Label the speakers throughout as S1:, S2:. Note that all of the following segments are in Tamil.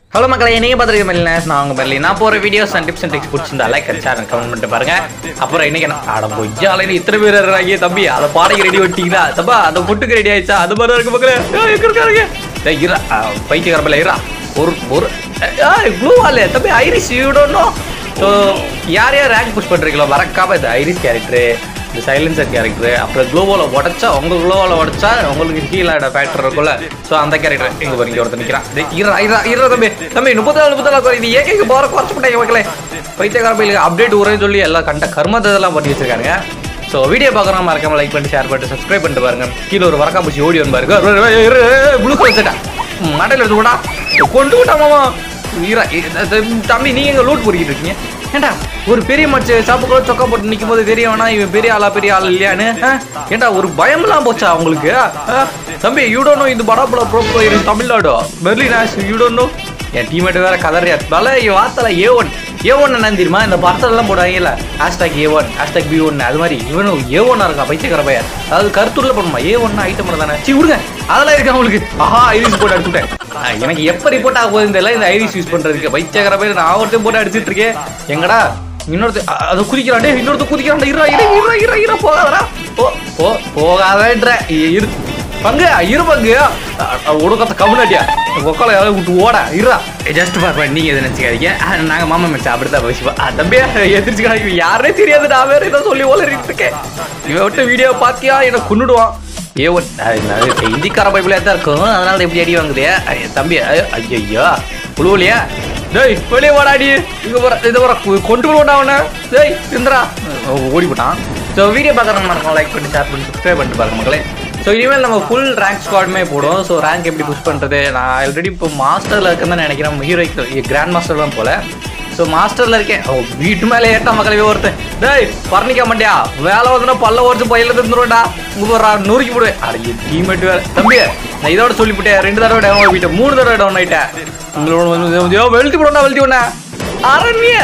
S1: ஹலோ மக்களே நீங்க பார்த்துருக்க மெல்லினஸ் நான் உங்க மெல்லி நான் போற videos and tips and tricks பிடிச்சிருந்தா லைக் சேனல் கமெண்ட் பண்ணிட்டு பாருங்க அப்புறம் இன்னைக்கு நான் அட பொய்யால இத்தனை பேர் இருக்காங்க தம்பி அதை பாடைக்கு ரெடி பண்ணிட்டீங்களா தப்பா அதை பொட்டுக்கு ரெடி ஆயிடுச்சா அது மாதிரி இருக்கு மக்களே ஏய், எங்க இருக்காருங்க டேய் இரா பைத்திய கரப்பில் இரா ஒரு ஒரு ப்ளூ வால் தம்பி Iris you don't know so யார் யார் ரேங்க் புஷ் பண்றீங்களோ மறக்காம இந்த ஐரிஸ் கேரக்டரு இந்த சைலன்சர் கேரக்டர் அப்புறம் குளோவால உடச்சா உங்க குளோவால உடச்சா உங்களுக்கு ஹீல் ஆட ஃபேக்டர் இருக்கும்ல ஸோ அந்த கேரக்டர் இங்க பாருங்க ஒருத்தர் நிக்கிறான் டேய், இருடா இருடா இருடா தம்பி தம்பி முப்பத்தாறு முப்பத்தாறு குறை இது ஏகேக்கு போற குறைச்சு போட்டாங்க மக்களே பைத்தியக்கார பயிலுக்கு அப்டேட் உரே சொல்லி எல்லாம் கண்ட கர்மத்தெல்லாம் பண்ணி வச்சிருக்காங்க ஸோ வீடியோ பார்க்குறோம் மறக்காம லைக் பண்ணிட்டு ஷேர் பண்ணிட்டு சப்ஸ்கிரைப் பண்ணிட்டு பாருங்க கீழே ஒரு வரக்கா பூச்சி ஓடி வந்து பாருங்க ப்ளூ கலர் சட்டா மடையில் எடுத்து போடா கொண்டு விட்டா மாமா ஈரா, இ- த- தம்பி நீங்க எங்க லூட் பொறிக்கிட்டு இருக்கீங்க ஏண்டா ஒரு பெரிய மச்ச சாப்புக்குள்ள சொக்கா போட்டு நிக்கும் போது தெரிய வேணா இவன் பெரிய ஆளா பெரிய ஆள் இல்லையான்னு ஆ? ஏண்டா ஒரு பயம்லாம் போச்சா உங்களுக்கு ஆ? தம்பி யூ டோன்ட் நோ இந்த படாபுல bro player Tamil Nadu Berlin as you don't know என் டீமேட் வேற கதறியா பல வார்த்தல ஏ ஒன் ஏ ஒன் என்ன தெரியுமா இந்த படத்துலலாம் போடுவாங்கல்ல hashtag A one hashtag B one அது மாதிரி இவனும் ஏ ஒன்னா இருக்கான் பைத்தியக்கார பையன் அதாவது கருத்துள்ள பண்ணுமா ஏ ஒன் ஐட்டம் தானே சி விடுங்க அதெல்லாம் இருக்கு அவங்களுக்கு ஆஹா ஐரிஸ் போட்டு அடிச்சுட்டேன் ஆ, எனக்கு எப்ப ரிப்போர்ட் ஆக போகுது தெரியல இந்த ஐரிஸ் யூஸ் பண்றதுக்கு பைத்தியக்கார பையன் நான் ஒருத்தையும் போட்டு அடிச்சிட்டு இருக்கேன் எங்கடா இன்னொருத்த அ- அதை குதிக்கிறான் டே இன்னொருத்த குதிக்கிறான் இரா இரா இரா இரா இரா போகாதடா போ போ போகாதன்ற இ- இரு பங்கு இரு பங்கு உடுக்கத்த கவுனாட்டியா ஒக்கால யாராவது விட்டு ஓட இருடா ஜஸ்ட் பார்ப்பேன் நீங்க எது நினைச்சுக்காதீங்க ஆ, நாங்க மாமா மச்சான் அப்படித்தான் பேசுவோம் ஆ, தம்பியா எதிர்ச்சுக்கா இவன் யாரே தெரியாது நான் வேற ஏதோ சொல்லி ஓலறிட்டு இருக்கேன் இவன் விட்டு வீடியோ பாத்தியா என்ன கொன்னுடுவான் ஏ ஒன் ஹிந்திக்கார பைபிளே தான் இருக்கும் அதனால எப்படி அடி வாங்குதே ஐய, தம்பி ஐயோ புழுவலையா டேய் வெளியே வாடாடி இங்க வர இது வர கொண்டு போடா அவனை டேய் இந்திரா ஓடி போட்டான் ஸோ வீடியோ பார்க்குறவங்க மறக்காம லைக் பண்ணி ஷேர் பண்ணி சப்ஸ்கிரைப் பண்ணிட்டு பாருங்க மக்களே ஸோ இனிமேல் நம்ம ஃபுல் ரேங்க் ஸ்குவாடுமே போடும் ஸோ ரேங்க் எப்படி புஷ் பண்ணுறது நான் ஆல்ரெடி இப்போ மாஸ்டரில் இருக்குன்னு நினைக்கிறேன் ஹீரோய்க்கு கிராண்ட் மாஸ்டர் தான் போல ஸோ மாஸ்டர்ல இருக்கேன் ஓ வீட்டு மேலே ஏட்டா மக்களவே ஒருத்தன் டேய் பர்ணிக்க மாட்டியா வேலை வந்துனா பல்ல உடச்சு பையில தந்துருவேன்டா உங்க நூறுக்கி போடுவேன் அட டீமேட் வேற தம்பி நான் இதோட சொல்லிவிட்டேன் ரெண்டு தடவை டவுன் ஆகிட்டேன் மூணு தடவை டவுன் ஆயிட்டேன் உங்களோட வந்து வெளுத்தி போடா வெளுத்தி விடா அரண்ய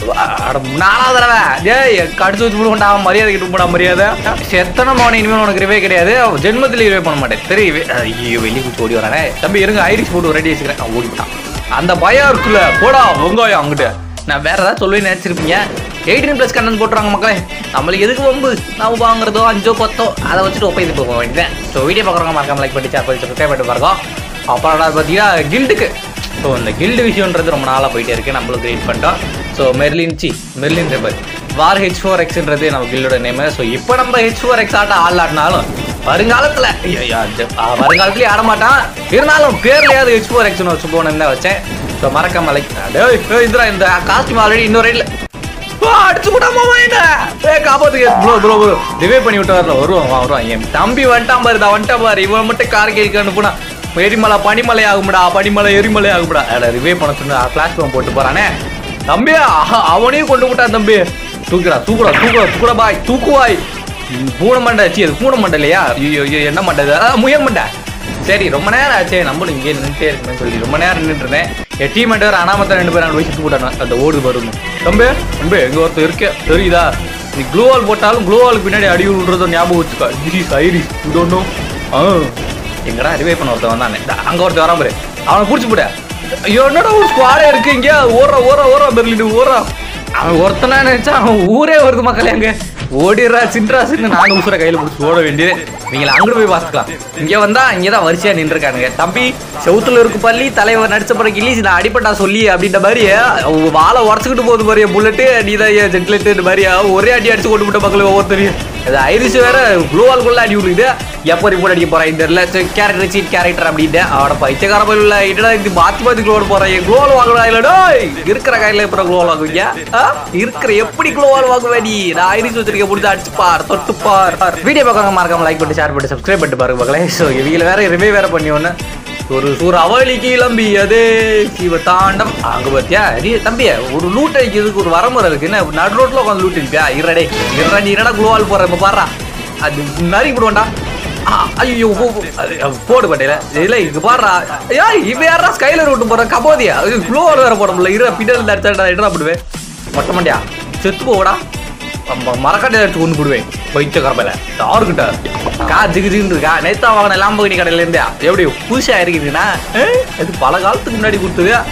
S1: அட நாலாவது தடவை ஏய் கடிச்சு வச்சு விடுவோம்டா மரியாதை கிட்ட போடா மரியாதை செத்தன மவனை இனிமேல் உனக்கு ரிவே கிடையாது ஜென்மத்தில் ரிவே பண்ண மாட்டேன் சரி வே- ஐயோ வெளியே குச்சி ஓடி வரானே தம்பி இருங்க ஐரிஷ் போட்டு ரெடி வச்சுக்கிறேன் அவன் ஓடி போட்டான் அந்த பயம் இருக்குல்ல போடா வெங்காயம் அங்கிட்டு நான் வேற ஏதாவது சொல்லி நினைச்சிருப்பீங்க எயிட்டீன் ப்ளஸ் கண்ணன் போட்டுறாங்க மக்களே நம்மளுக்கு எதுக்கு வம்பு நம்ம வாங்குறதோ அஞ்சோ பத்தோ அதை வச்சுட்டு ஒப்பை இது போக வேண்டியது ஸோ வீடியோ பார்க்குறவங்க மறக்காம லைக் பண்ணி ஷேர் பண்ணி சப்ஸ்கிரைப் பண்ணிட்டு பாருங்க அப்புறம் பார்த்தீங்கன்னா கில்டுக்கு ஸோ இந்த கில்டு விஷயம்ன்றது ரொம்ப நாளாக போயிட்டே இருக்கு நம்மளும் கிரியேட் பண்ணிட்டோம் so Merlin C Merlin rebel war H four எக்ஸ்ன்றது நம்ம கில்டோட நேமு ஸோ இப்போ நம்ம ஹெச் ஃபோர் எக்ஸ் ஆட்ட ஆடலாட்டினாலும் வருங்காலத்தில் வருங்காலத்துலேயே ஆட மாட்டான் இருந்தாலும் பேர்லையாவது ஹெச் ஃபோர் எக்ஸ்னு வச்சு போகணுன்னு தான் வச்சேன் ஸோ மறக்காம லைக் டேய் டேய், இந்திரா இந்த காஸ்டியூம் ஆல்ரெடி இன்னொரு ரைடில் அடிச்சு விடாம என்ன ஏ காப்பாத்துக்கு ப்ரோ ப்ரோ ப்ரோ ரிவே பண்ணி விட்டு வரல வருவான் வா, வருவான் என் தம்பி வந்துட்டான் பாரு தான் வந்துட்டான் பாரு இவன் மட்டும் கார் கேட்க அனுப்புனா எரிமலை பனிமலை ஆகும்டா பனிமலை எரிமலை ஆகும்டா அட ரிவே பண்ண சொன்னா கிளாஸ் ரூம் போட்டு போறானே தம்பி அஹ, அவனையும் கொண்டு விட்டான் தம்பி தூக்குடா தூக்குடா தூக்குடா தூக்குடா பாய் தூக்குவாய் ம், பூனை மண்டை சி அது பூனை மண்டை இல்லையா ஐயோ ஐயோ என்ன மண்டை இது? ஆ, முயல் மண்டை சரி ரொம்ப நேரம் ஆச்சே நம்மளும் இங்கே நின்றுட்டே இருக்குன்னு சொல்லி ரொம்ப நேரம் நின்றுட்டு இருந்தேன் என் டீம் வேற அனாமத்த ரெண்டு பேரும் வயசு போட்டானு அந்த ஓடு வரும் தம்பி தம்பி எங்க ஒருத்தர் இருக்க தெரியுதா நீ க்ளூவால் போட்டாலும் க்ளூவாலுக்கு பின்னாடி அடி விடுறத ஞாபகம் வச்சுக்கோ திஸ் ஐரிஸ் டோன்ட் ஆ எங்கடா ரிவே பண்ண ஒருத்தன் வந்தானே இந்தா, அங்க ஒருத்தன் வரான் பாரு அவனை பிடிச்சி போட ஐயோ என்னடா ஒரு ஸ்குவாடே இருக்கு இங்க ஓடுற ஓடுற ஓடுற பெர்லின் ஓடுறா அவன் ஒருத்தனா நினைச்சா அவன் ஊரே வருது மக்களே அங்க ஓடிடுறா சின்ராசுன்னு நானும் உசுர கையில பிடிச்சி ஓட வேண்டியது நீங்கள அங்கிட்டு போய் பார்த்துக்கலாம் இங்க வந்தா இங்க தான் வரிசையா நின்றுருக்கானுங்க தம்பி செவுத்துல இருக்கு பள்ளி தலைவர் நடிச்ச பிறகு கிளீஸ் நான் அடிப்பட்டா சொல்லி அப்படின்ற மாதிரி அவ வாழை உடச்சுக்கிட்டு போகுது மாதிரி புல்லட்டு நீ தான் ஜெட்லெட்டு மாதிரி ஒரே அடி அடிச்சு கொண்டு விட்ட மக்கள் ஒவ்வொருத்தரையும் அது ஐரிஸ் வேற குளோவால்குள்ள அடி விடுக்குது எப்போ ரிப்போர்ட் அடிக்க போறேன் தெரியல கேரக்டர் சீட் கேரக்டர் அப்படின்ட்டு அவட பைத்தியக்கார பயில இடடா இது மாத்தி மாத்தி குளோல் போறேன் குளோல் வாங்குறா இல்ல டேய் இருக்கிற கையில எப்பறம் குளோல் வாங்குவீங்க ஆ? இருக்கிற எப்படி குளோவால் வாங்குவே நீ நான் ஐரிஸ் வச்சிருக்க முடிஞ்சு அடிச்சு பார் தொட்டு பார் வீடியோ பார்க்கறவங்க மறக்காம லைக் பண்ணி ஷேர் பண்ணி சப்ஸ்கிரைப் பண்ணிட்டு பாருங்க மக்களே ஸோ இவங்கள வேற ரிவே வேற பண்ணி ஒன்று ஒரு சூர் அவளி கிளம்பியது சிவ தாண்டம் அங்க பாத்தியா நீ தம்பி ஒரு லூட் அடிக்கிறதுக்கு ஒரு வரமுறை இருக்கு என்ன நடு ரோட்ல உட்காந்து லூட் அடிப்பியா இரடே இரடா நீ என்னடா குளோவால் போற இப்ப பாடுறா அது நறுக்கி போடுவான்டா ஆ, ஐயோ போ, போ. அது, அது, போடு பட்டையில இல்ல இங்க பாடுறா ஏய் இவ யாரா ஸ்கைலர் விட்டு போற கபோதியா அது குளோவால் வேற போட முடியல இரு பின்னாடி இருந்து அடிச்சா என்னடா போடுவேன் மொட்டை மண்டியா செத்து போடா மரக்கட்டை எடுத்து கொண்டு போடுவேன் பைத்த கரப்பையில யாருக்கிட்ட கா ஜிகு ஜிகுன்னு இருக்கா நேத்தா வாங்கின லாம்பகினி கடையில இருந்தா எப்படி புதுசா இருக்குதுன்னா அது பல காலத்துக்கு முன்னாடி கொடுத்தது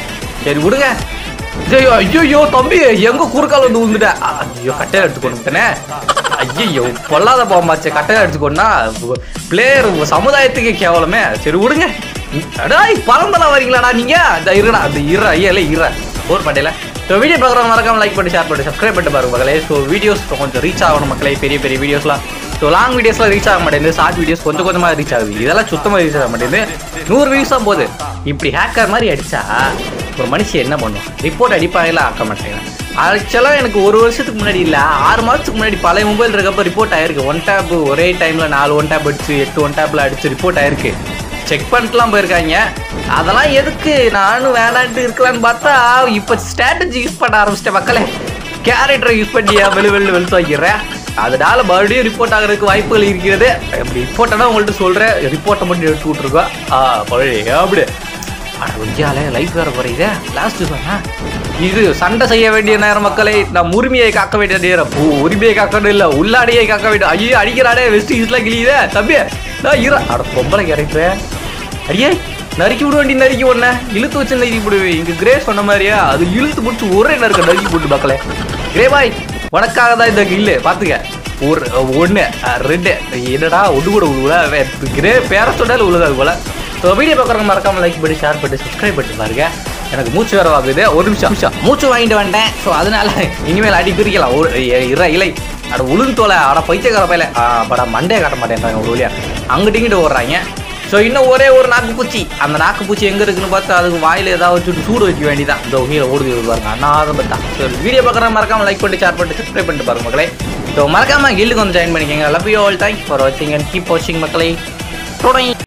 S1: சரி விடுங்க ஐயோ ஐயோ தம்பி எங்க குறுக்கால வந்து விழுந்துட்ட ஐயோ கட்டையில எடுத்து கொண்டு விட்டனே ஐயோ பொல்லாத பாம்பாச்சே கட்டையில எடுத்துக்கொண்டா பிளேயர் சமுதாயத்துக்கு கேவலமே சரி விடுங்க அடாய் பறந்தலாம் வரீங்களாடா நீங்க அந்த இருடா அந்த இற ஐயா இல்லை இற போர் பண்டையில ஸோ வீடியோ பார்க்குறவங்க மறக்காம லைக் பண்ணி ஷேர் பண்ணி சப்ஸ்கிரைப் பண்ணிட்டு பாருங்க மக்களே ஸோ வீடியோஸ் கொஞ்சம் ரீச் ஆகணும் மக்களே பெரிய பெரிய வீடியோஸ்லாம் ஸோ லாங் வீடியோஸ்லாம் ரீச் ஆக மாட்டேங்குது ஷார்ட் வீடியோஸ் கொஞ்சம் கொஞ்சமாக ரீச் ஆகுது இதெல்லாம் சுத்தமாக ரீச் ஆக மாட்டேங்குது நூறு வியூஸ் தான் போகுது இப்படி ஹேக்கர் மாதிரி அடிச்சா ஒரு மனுஷன் என்ன பண்ணும் ரிப்போர்ட் அடிப்பாங்களா ஆக்க மாட்டேங்க ஆக்சுவலாக எனக்கு ஒரு வருஷத்துக்கு முன்னாடி இல்லை ஆறு மாதத்துக்கு முன்னாடி பழைய மொபைல் இருக்கப்போ ரிப்போர்ட் ஆயிருக்கு ஒன் டேப் ஒரே டைமில் நாலு ஒன் டேப் அடிச்சு எட்டு ஒன் டேப்பில் அடிச்சு ரிப்போர்ட் ஆயிருக்கு செக் பண்ணிட்டுலாம் போயிருக்காங்க அதெல்லாம் எதுக்கு நானும் வேணான்ட்டு இருக்கலான்னு பார்த்தா இப்போ ஸ்ட்ராட்டஜி யூஸ் பண்ண ஆரம்பிச்சிட்டேன் மக்களே கேரக்டரை யூஸ் பண்ணி வெளி வெளில வெளுத்து வைக்கிறேன் அதனால மறுபடியும் ரிப்போர்ட் ஆகிறதுக்கு வாய்ப்புகள் இருக்கிறது அப்படி ரிப்போர்ட்டை உங்கள்கிட்ட சொல்கிறேன் ரிப்போர்ட்டை மட்டும் எடுத்து விட்ருக்கோம் ஆ பழைய அப்படி அட ஒய்யாலே லைஃப் வேற குறையுதே லாஸ்ட் சொன்னா இது சண்டை செய்ய வேண்டிய நேரம் மக்களை நம் உரிமையை காக்க வேண்டிய நேரம் ஓ, உரிமையை காக்கணும் இல்ல உள்ளாடியை காக்க வேண்டிய ஐயோ அடிக்கிறாடே வெஸ்ட் ஈஸ்ட்லாம் கிளியுதே தம்பி நான் இரு அட பொம்பளை கிடைப்பேன் அடியே நறுக்கி விட வேண்டிய நறுக்கி ஒண்ண இழுத்து வச்சு நறுக்கி விடுவேன் இங்க கிரே சொன்ன மாதிரியா அது இழுத்து முடிச்சு ஒரே நறுக்க நறுக்கி போட்டு மக்களே கிரே பாய் உனக்காக தான் இந்த இல்லு பாத்துக்க ஒரு ஒன்று ரெண்டு என்னடா ஒன்று கூட உழுவுல கிரே பேர சொன்னாலும் உழுகாது போல ஸோ வீடியோ பார்க்குறவங்க மறக்காம லைக் பண்ணி ஷேர் பண்ணி சப்ஸ்கிரைப் பண்ணி பாருங்க எனக்கு மூச்சு வேற ஆகுது ஒரு நிமிஷம் நிமிஷம் மூச்சு வாங்கிட்டு வந்துட்டேன் ஸோ அதனால இனிமேல் அடி குறிக்கலாம் ஒரு இ- இற இலை அட உளுந்து தோலை அட பைத்தியக்கார பையில பட மண்டே காட்ட மாட்டேன்றாங்க ஒரு வழியா அங்கிட்டு இங்கிட்டு ஓடுறாங்க ஸோ இன்னும் ஒரே ஒரு நாக்குப்பூச்சி அந்த நாக்குப்பூச்சி எங்க இருக்குன்னு பார்த்து அதுக்கு வாயில ஏதாவது வச்சுட்டு சூடு வைக்க வேண்டியதான் இந்த கீழே ஓடுது பாருங்க அண்ணாத பார்த்தா ஸோ வீடியோ பார்க்குற மறக்காம லைக் பண்ணி ஷேர் பண்ணிட்டு சப்ஸ்கிரைப் பண்ணிட்டு பாருங்க மக்களே ஸோ மறக்காம கில்லுக்கு வந்து ஜாயின் பண்ணிக்கோங்க love you all thanks for வாட்சிங் அண்ட் கீப் வாட்சிங் மக்களே தொடங்கி